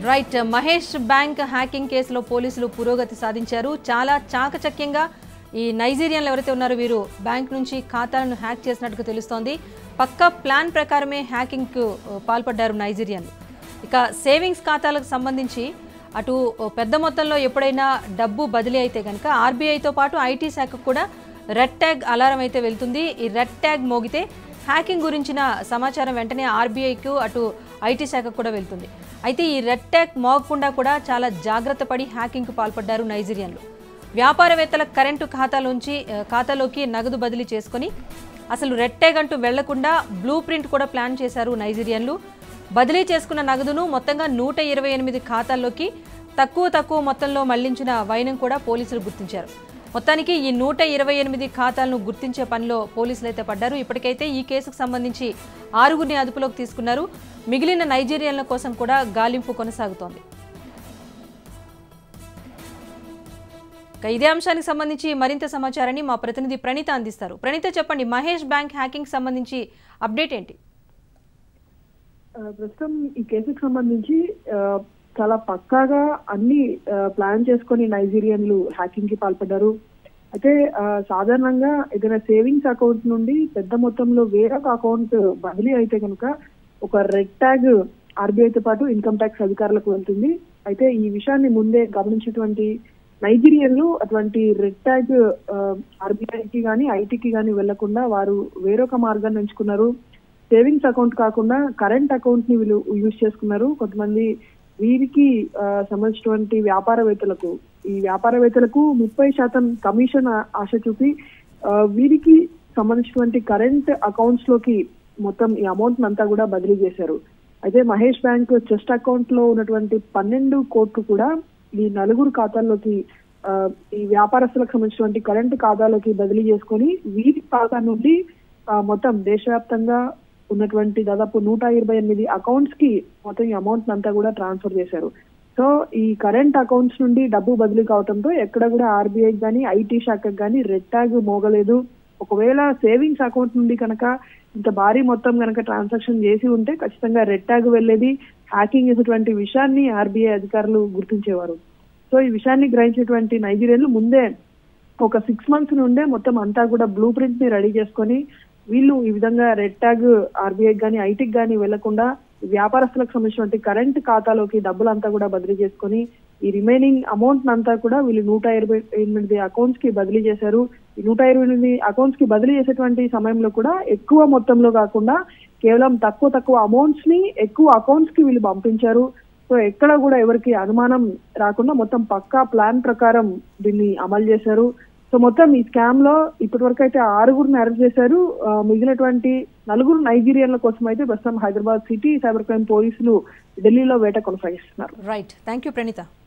right Mahesh bank hacking కేసులో పోలీసులు పురోగతి సాధించారు చాలా చాకచక్యంగా ఈ నైజీరియన్లు ఎవరైతే ఉన్నారో వీరు బ్యాంక్ నుంచి ఖాతాలను హ్యాక్ చేసినట్టుగా తెలుస్తోంది పక్కా ప్లాన్ ప్రకారమే హ్యాకింగ్కు పాల్పడ్డారు నైజీరియన్లు ఇక సేవింగ్స్ ఖాతాలకు సంబంధించి అటు పెద్ద మొత్తంలో ఎప్పుడైనా డబ్బు బదిలీ అయితే కనుక ఆర్బీఐతో పాటు ఐటీ శాఖకు కూడా రెడ్ ట్యాగ్ అలారం అయితే వెళ్తుంది ఈ రెడ్ ట్యాగ్ మోగితే హ్యాకింగ్ గురించిన సమాచారం వెంటనే ఆర్బీఐకు అటు ఐటీ శాఖకు కూడా వెళ్తుంది అయితే ఈ రెడ్ ట్యాగ్ మోగకుండా కూడా చాలా జాగ్రత్త పడి హ్యాకింగ్కు పాల్పడ్డారు నైజీరియన్లు వ్యాపారవేత్తల కరెంటు ఖాతాలోంచి ఆ, ఖాతాలోకి నగదు బదిలీ చేసుకొని అసలు రెడ్ ట్యాగ్ అంటూ వెళ్లకుండా బ్లూ ప్రింట్ కూడా ప్లాన్ చేశారు నైజీరియన్లు బదిలీ చేసుకున్న నగదును మొత్తంగా నూట ఇరవై ఎనిమిది ఖాతాల్లోకి తక్కువ తక్కువ మొత్తంలో మళ్లించిన వైనం కూడా పోలీసులు గుర్తించారు మొత్తానికి ఈ నూట ఇరవై ఎనిమిది ఖాతాలను గుర్తించే పనిలో పోలీసులు అయితే పడ్డారు ఇప్పటికైతే ఈ కేసుకు సంబంధించి ఆరుగురిని అదుపులోకి తీసుకున్నారు మిగిలిన నైజీరియన్ల కోసం కూడా గాలింపు కొనసాగుతోంది ఇక ఇదే అంశానికి సంబంధించి మరింత సమాచారాన్ని మా ప్రతినిధి ప్రణీత అందిస్తారు ప్రణీత చెప్పండి మహేష్ బ్యాంక్ హ్యాకింగ్ సంబంధించి అప్డేట్ ఏంటి ఆ, ప్రస్తుతం ఈ కేసుకు సంబంధించి ఆ, చాలా పక్కాగా అన్ని ఆ, ప్లాన్ చేసుకొని నైజీరియన్లు హ్యాకింగ్ కి పాల్పడ్డారు అయితే ఆ, సాధారణంగా ఏదైనా సేవింగ్స్ అకౌంట్ నుండి పెద్ద మొత్తంలో వేరొక అకౌంట్ బదిలీ అయితే కనుక ఒక రెడ్ ట్యాగ్ ఆర్బీఐతో పాటు ఇన్కమ్ ట్యాక్స్ అధికారులకు వెళ్తుంది అయితే ఈ విషయాన్ని ముందే గమనించినటువంటి నైజీరియన్లు అటువంటి రెడ్ ట్యాగ్ ఆర్బీఐకి కానీ ఐటీకి కానీ వెళ్లకుండా వారు వేరొక మార్గాన్ని ఎంచుకున్నారు సేవింగ్స్ అకౌంట్ కాకుండా కరెంట్ అకౌంట్ ని వీళ్ళు యూజ్ చేసుకున్నారు కొంతమంది వీరికి ఆ, సంబంధించినటువంటి వ్యాపారవేత్తలకు ఈ వ్యాపారవేత్తలకు ముప్పై శాతం కమిషన్ ఆ- ఆశ చూపి ఆ, వీరికి సంబంధించినటువంటి కరెంట్ అకౌంట్స్ లోకి మొత్తం ఈ అమౌంట్ అంతా కూడా బదిలీ చేశారు అయితే మహేష్ బ్యాంక్ చెస్ట్ అకౌంట్ లో ఉన్నటువంటి పన్నెండు కోట్లు కూడా ఈ నలుగురు ఖాతాల్లోకి ఆ, ఈ వ్యాపారస్తులకు సంబంధించినటువంటి కరెంట్ ఖాతాలోకి బదిలీ చేసుకొని వీరి ఖాతా నుండి ఆ, మొత్తం దేశవ్యాప్తంగా ఉన్నటువంటి దాదాపు నూట ఇరవై ఎనిమిది అకౌంట్స్ కి మొత్తం ఈ అమౌంట్ అంతా కూడా ట్రాన్స్ఫర్ చేశారు సో ఈ కరెంట్ అకౌంట్స్ నుండి డబ్బు బదిలీ కావడంతో ఎక్కడ కూడా ఆర్బీఐ కానీ ఐటీ శాఖకు కానీ రెడ్ ట్యాగ్ మోగలేదు ఒకవేళ సేవింగ్స్ అకౌంట్ నుండి కనుక ఇంత భారీ మొత్తం కనుక ట్రాన్సాక్షన్ చేసి ఉంటే ఖచ్చితంగా రెడ్ ట్యాగ్ వెళ్ళేది హ్యాకింగ్ చేసేటువంటి విషయాన్ని ఆర్బీఐ అధికారులు గుర్తించేవారు సో ఈ విషయాన్ని గ్రహించేటువంటి నైజీరియన్లు ముందే ఒక సిక్స్ మంత్స్ నుండే మొత్తం అంతా కూడా బ్లూ ప్రింట్ ని రెడీ చేసుకొని వీళ్ళు ఈ విధంగా రెడ్ ట్యాగ్ ఆర్బీఐ కానీ ఐటీకి కానీ వెళ్లకుండా వ్యాపారస్తులకు సంబంధించినటువంటి కరెంట్ ఖాతాలోకి డబ్బులంతా కూడా బదిలీ చేసుకొని ఈ రిమైనింగ్ అమౌంట్ అంతా కూడా వీళ్ళు నూట ఇరవై ఎనిమిది అకౌంట్స్ కి బదిలీ చేశారు ఈ నూట ఇరవై ఎనిమిది అకౌంట్స్ కి బదిలీ చేసేటువంటి సమయంలో కూడా ఎక్కువ మొత్తంలో కాకుండా కేవలం తక్కువ తక్కువ అమౌంట్స్ ని ఎక్కువ అకౌంట్స్ కి వీళ్ళు పంపించారు సో ఎక్కడ కూడా ఎవరికి అనుమానం రాకుండా మొత్తం పక్కా ప్లాన్ ప్రకారం దీన్ని అమలు చేశారు సో మొత్తం ఈ స్కామ్ లో ఇప్పటి వరకు అయితే ఆరుగురిని అరెస్ట్ చేశారు ఆ, మిగిలినటువంటి నలుగురు నైజీరియన్ల కోసం అయితే ప్రస్తుతం హైదరాబాద్ సిటీ సైబర్ క్రైమ్ పోలీసులు ఢిల్లీలో వేట కొనసాగిస్తున్నారు రైట్ థ్యాంక్ యూ ప్రణీత